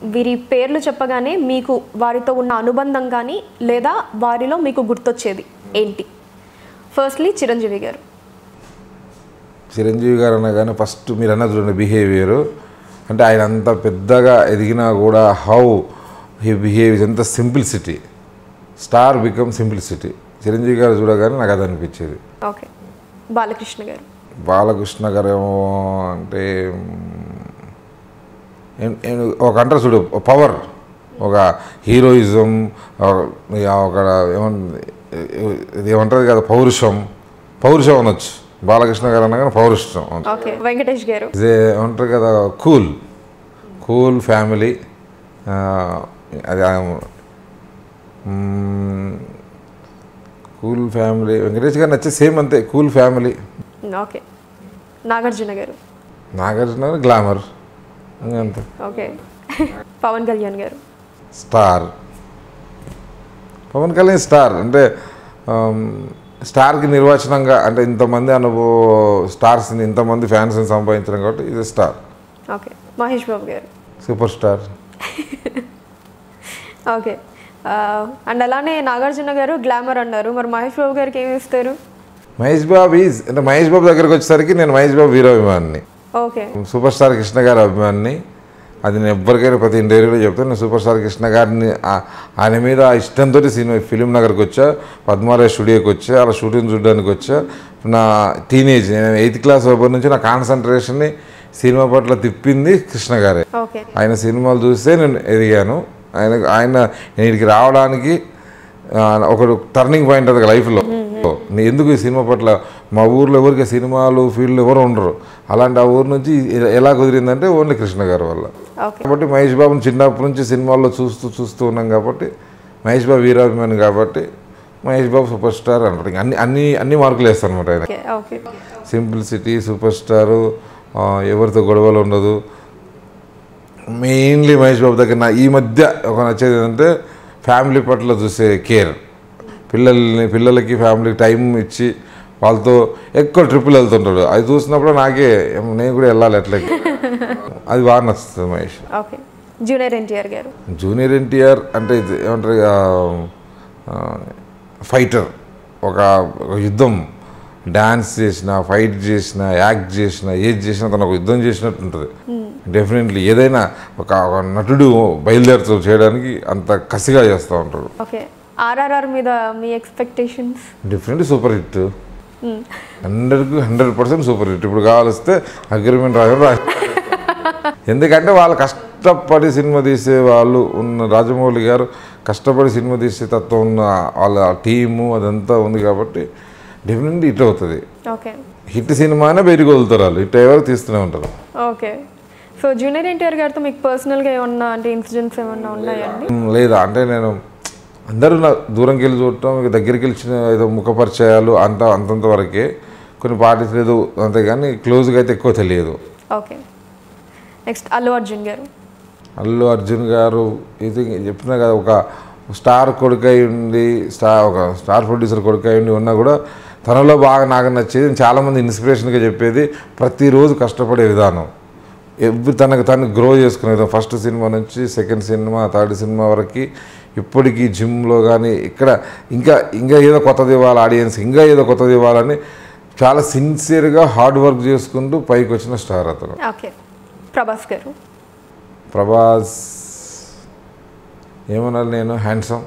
వీరి పేర్లు చెప్పగానే మీకు వారితో ఉన్న అనుబంధం కానీ లేదా వారిలో మీకు గుర్తొచ్చేది ఏంటి ఫస్ట్లీ చిరంజీవి గారు చిరంజీవి గారు అనగానే ఫస్ట్ మీరు అన్నది చూడండి బిహేవియర్ అంటే ఆయన అంత పెద్దగా ఎదిగినా కూడా హౌ హీ బిహేవ్ ఎంత simplicity star become simplicity Chiranjeevi garu చూడగానే నాకు అది అనిపించేది ఓకే బాలకృష్ణ గారు బాలకృష్ణ గారు ఏమో అంటే ఏం- ఏం- ఒక అంటారు చూడు పవర్ ఒక హీరోయిజం ఒక ఏమంటుంది ఇది ఏమంటారు కదా పౌరుషం పౌరుషం అనొచ్చు బాలకృష్ణ గారు అనగానే పౌరుషం ఓకే వెంకటేష్ గారు ఇదే ఏమంటారు కదా కూల్ కూల్ ఫ్యామిలీ అది కూల్ ఫ్యామిలీ వెంకటేష్ గారు నచ్చే సేమ్ అంతే కూల్ ఫ్యామిలీ ఓకే నాగార్జున గారు నాగార్జున గారు గ్లామర్ ఇంకా అంతే ఓకే పవన్ కళ్యాణ్ గారు స్టార్ పవన్ కళ్యాణ్ స్టార్ అంటే ఆమ్, స్టార్కి నిర్వచనంగా అంటే ఇంతమంది అనుభవ స్టార్స్ని ఇంతమంది ఫ్యాన్స్ని సంపాదించడం కాబట్టి ఇది స్టార్ ఓకే మహేష్ బాబు గారు సూపర్ స్టార్ ఓకే అండ్ అలానే నాగార్జున గారు గ్లామర్ అన్నారు మరి మహేష్ బాబు గారికి ఏమి ఇస్తారు మహేష్ బాబు ఈజ్ అంటే మహేష్ బాబు దగ్గరికి వచ్చేసరికి నేను మహేష్ బాబు హీరో అభిమానిని ఓకే సూపర్ స్టార్ కృష్ణ గారి అభిమానిని అది నేను ఎవ్వరికైనా ప్రతి ఇంటర్వ్యూలో చెప్తాను నేను సూపర్ స్టార్ కృష్ణ గారిని ఆ- ఆయన మీద ఆ ఇష్టంతో సినిమా ఫిలిం నగర్కి వచ్చా పద్మాలయ స్టూడియోకి వచ్చా అలా షూటింగ్ చూడడానికి వచ్చా నా టీనేజ్ నేను ఎయిత్ క్లాస్ ఓపెన్ నుంచి నా కాన్సన్ట్రేషన్ని సినిమా పట్ల తిప్పింది కృష్ణ గారే ఓకే ఆయన సినిమాలు చూస్తే నేను ఎదిగాను ఆయన ఆయన నేను ఇక్కడికి రావడానికి ఆ, ఒకడు టర్నింగ్ పాయింట్ అది లైఫ్లో నేను ఎందుకు ఈ సినిమా పట్ల మా ఊర్లో ఎవరికి సినిమాలు ఫీల్డ్ ఎవరు ఉండరు అలాంటి ఆ ఊరు నుంచి ఎ- ఎలా కుదిరిందంటే ఓన్లీ కృష్ణ గారి వల్ల ఓకే కాబట్టి మహేష్ బాబుని చిన్నప్పటి నుంచి సినిమాల్లో చూస్తూ చూస్తూ ఉన్నాం కాబట్టి మహేష్ బాబు వీరాభిమాని కాబట్టి మహేష్ బాబు సూపర్ స్టార్ అంటారు ఇంకా అన్ని అన్ని అన్ని మార్కులు వేస్తాను అనమాట ఆయన okay okay simplicity super star ఆ, ఎవరితో గొడవలు ఉండదు మెయిన్లీ మహేష్ బాబు దగ్గర నా ఈ మధ్య ఒక నచ్చేది ఏంటంటే ఫ్యామిలీ పట్ల చూసే కేర్ పిల్లల్ని పిల్లలకి ఫ్యామిలీకి టైం ఇచ్చి వాళ్ళతో ఎక్కువ ట్రిప్పులు వెళ్తుంటాడు అది చూసినప్పుడు నాకే ఏం, నేను కూడా వెళ్ళాలి ఎట్లకి అది బాగా నచ్చుతుంది మహేష్ ఓకే జూనియర్ ఎన్టీఆర్ గారు జూనియర్ ఎన్టీఆర్ అంటే ఇది ఏమంటారు ఇక, ఆ, ఫైటర్ ఒక ఒక యుద్ధం డ్యాన్స్ చేసిన ఫైట్ చేసిన యాక్ట్ చేసిన ఏది చేసినా తను ఒక యుద్ధం చేసినట్టు ఉంటుంది డెఫినెట్లీ ఏదైనా ఒక ఒక నటుడు బయలుదేరుతూ చేయడానికి అంత కసిగా చేస్తూ ఉంటాడు ఓకే ఆర్ఆర్ఆర్ మీద మీ ఎక్స్పెక్టేషన్స్ డెఫినెట్లీ సూపర్ హిట్ హండ్రెడ్కి హండ్రెడ్ పర్సెంట్ సూపర్ హిట్ ఇప్పుడు కావాలిస్తే అగ్రిమెంట్ రాజు రా ఎందుకంటే వాళ్ళు కష్టపడి సినిమా తీసే వాళ్ళు ఉన్న రాజమౌళి గారు కష్టపడి సినిమా తీసే తత్వం ఉన్న వాళ్ళ టీము అదంతా ఉంది కాబట్టి డెఫినెట్లీ హిట్ అవుతుంది ఓకే హిట్ సినిమానే బయటకు వదులుతారు వాళ్ళు హిట్ అయ్యే వరకు తీస్తూనే ఉంటారు ఓకే సో జూనియర్ ఎన్టీఆర్ గారితో మీకు పర్సనల్గా ఏమన్నా అంటే ఇన్సిడెంట్స్ ఏమన్నా ఉన్నాయండి ఉమ్, లేదా అంటే నేను అందరూ నా దూరంకి వెళ్ళి చూడటం ఇక దగ్గరికి వెళ్ళిన ఏదో ముఖ పరిచయాలు అంత అంతంత వరకే కొన్ని పార్టీస్ లేదు అంతేగాని క్లోజ్గా అయితే ఎక్కువ తెలియదు ఓకే నెక్స్ట్ అల్లు అర్జున్ గారు అల్లు అర్జున్ గారు ఇది చెప్పినా కదా ఒక స్టార్ కొడుకై ఉండి స్టార్ ఒక స్టార్ ప్రొడ్యూసర్ కొడుకై ఉండి ఉన్నా కూడా తనలో బాగా నాకు నచ్చేది చాలామంది ఇన్స్పిరేషన్గా చెప్పేది ప్రతిరోజు కష్టపడే విధానం ఎవ్రీ తనకు తను గ్రో చేసుకునే విధానం ఫస్ట్ సినిమా నుంచి సెకండ్ సినిమా థర్డ్ సినిమా వరకు ఇప్పటికీ జిమ్లో కానీ ఇక్కడ ఇంకా ఇంకా ఏదో కొత్తది ఇవ్వాలి ఆడియన్స్ ఇంకా ఏదో కొత్తది ఇవ్వాలని చాలా సిన్సియర్గా హార్డ్ వర్క్ చేసుకుంటూ పైకి వచ్చిన స్టార్ అతను ఓకే ప్రభాస్ గారు ప్రభాస్ ఏమనాలి నేను హ్యాండ్సమ్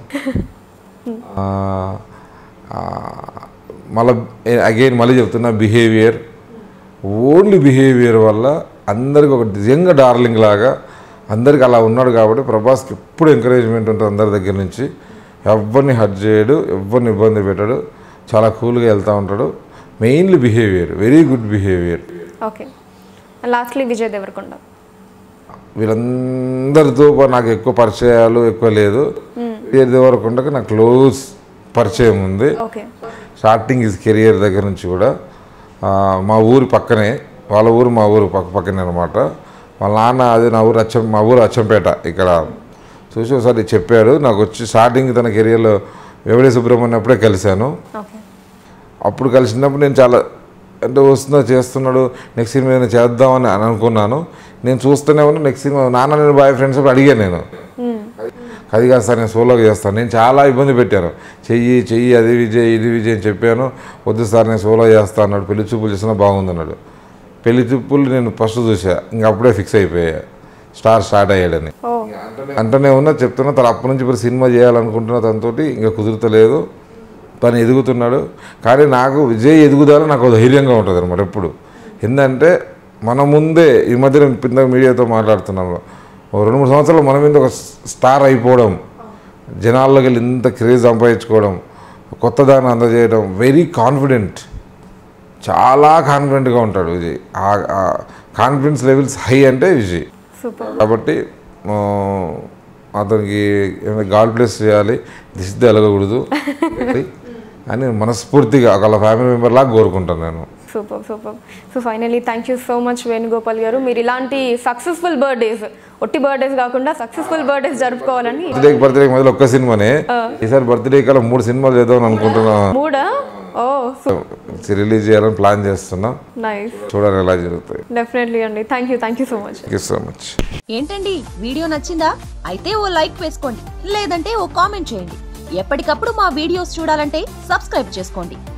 మళ్ళీ అగైన్ మళ్ళీ చెప్తున్నా బిహేవియర్ ఓన్లీ బిహేవియర్ వల్ల అందరికి ఒక నిజంగా డార్లింగ్ లాగా అందరికి అలా ఉన్నాడు కాబట్టి ప్రభాస్కి ఎప్పుడు ఎంకరేజ్మెంట్ ఉంటుంది అందరి దగ్గర నుంచి ఎవరిని హర్ట్ చేయడు ఎవరిని ఇబ్బంది పెట్టాడు చాలా కూల్గా వెళ్తూ ఉంటాడు mainly behaviour very good behaviour okay lastly Vijay Devarakonda వీళ్ళందరితో పా- నాకు ఎక్కువ పరిచయాలు ఎక్కువ లేదు ఏది వరకు ఉండక నాకు క్లోజ్ పరిచయం ఉంది ఓకే స్టార్టింగ్ ఇస్ కెరియర్ దగ్గర నుంచి కూడా ఆ, మా ఊరి పక్కనే వాళ్ళ ఊరు మా ఊరు పక్క పక్కనే అనమాట వాళ్ళ నాన్న అదే నా ఊరు అచ్చం మా ఊరు అచ్చంపేట ఇక్కడ చూసి ఒకసారి చెప్పాడు నాకు వచ్చి స్టార్టింగ్ తన కెరియర్లో వెవడే సుబ్రహ్మణ్యం అప్పుడే కలిశాను ఓకే అప్పుడు కలిసినప్పుడు నేను చాలా అంటే వస్తుందో చేస్తున్నాడు నెక్స్ట్ సినిమా ఏదైనా చేద్దామని అని అనుకున్నాను నేను చూస్తూనే ఉన్నా నెక్స్ట్ సినిమా నాన్న నేను బాయ్ ఫ్రెండ్స్ అప్పుడు అడిగాను నేను అది కాదు సార్ నేను సోలోగా చేస్తాను నేను చాలా ఇబ్బంది పెట్టాను చెయ్యి చెయ్యి అది విజయ్ ఇది విజయ్ అని చెప్పాను వద్దు సార్ నేను సోలో చేస్తా అన్నాడు పెళ్లి చూపులు చేసినా బాగుంది అన్నాడు పెళ్లి చూపులు నేను ఫస్ట్ చూసా ఇంకా అప్పుడే ఫిక్స్ అయిపోయా స్టార్ స్టార్ట్ అయ్యాడని ఓ అంటనే ఉన్నా చెప్తున్నా తను అప్పటి నుంచి ఇప్పుడు సినిమా చేయాలనుకుంటున్నా తనతోటి ఇంకా కుదురుతలేదు తను ఎదుగుతున్నాడు కానీ నాకు విజయ్ ఎదుగుదల నాకు ధైర్యంగా ఉంటుంది అనమాట ఎప్పుడు ఎందుకంటే మన ముందే ఈ మధ్య నేను కింద మీడియాతో మాట్లాడుతున్నాను ఓ రెండు మూడు సంవత్సరాలు మన మీద ఒక స్టార్ అయిపోవడం జనాల్లోకి వెళ్ళి ఇంత క్రేజ్ సంపాదించుకోవడం కొత్త దాన్ని అందజేయడం వెరీ కాన్ఫిడెంట్ చాలా కాన్ఫిడెంట్గా ఉంటాడు విజయ్ ఆ కాన్ఫిడెన్స్ లెవెల్స్ హై అంటే విజయ్ సూపర్ కాబట్టి ఆ, అతనికి ఏమైనా గాడ్ ప్లేస్ చేయాలి దిశ ఎలగకూడదు అని మనస్ఫూర్తిగా వాళ్ళ ఫ్యామిలీ మెంబర్ లాగా కోరుకుంటాను నేను super super so finally thank you so much Venugopal garu మీరు ఇలాంటి సక్సెస్ఫుల్ బర్త్డేస్ ఒట్టి బర్త్డేస్ కాకుండా సక్సెస్ఫుల్ బర్త్డేస్ జరుపుకోవాలని బర్త్డేకి బర్త్డేకి మొదలు ఒక్క సినిమానే ఈసారి బర్త్డే కల్లా మూడు సినిమాలు చేద్దామని అనుకుంటున్నా మూడా ఓ రిలీజ్ చేయాలని ప్లాన్ చేస్తున్నా నైస్ చూడాలి ఎలా జరుగుతాయి డెఫినెట్లీ అండి thank you thank you so much thank you so much ఏంటండి వీడియో నచ్చిందా అయితే ఓ లైక్ వేసుకోండి లేదంటే ఓ కామెంట్ చేయండి ఎప్పటికప్పుడు మా వీడియోస్ చూడాలంటే సబ్స్క్రైబ్ చేసుకోండి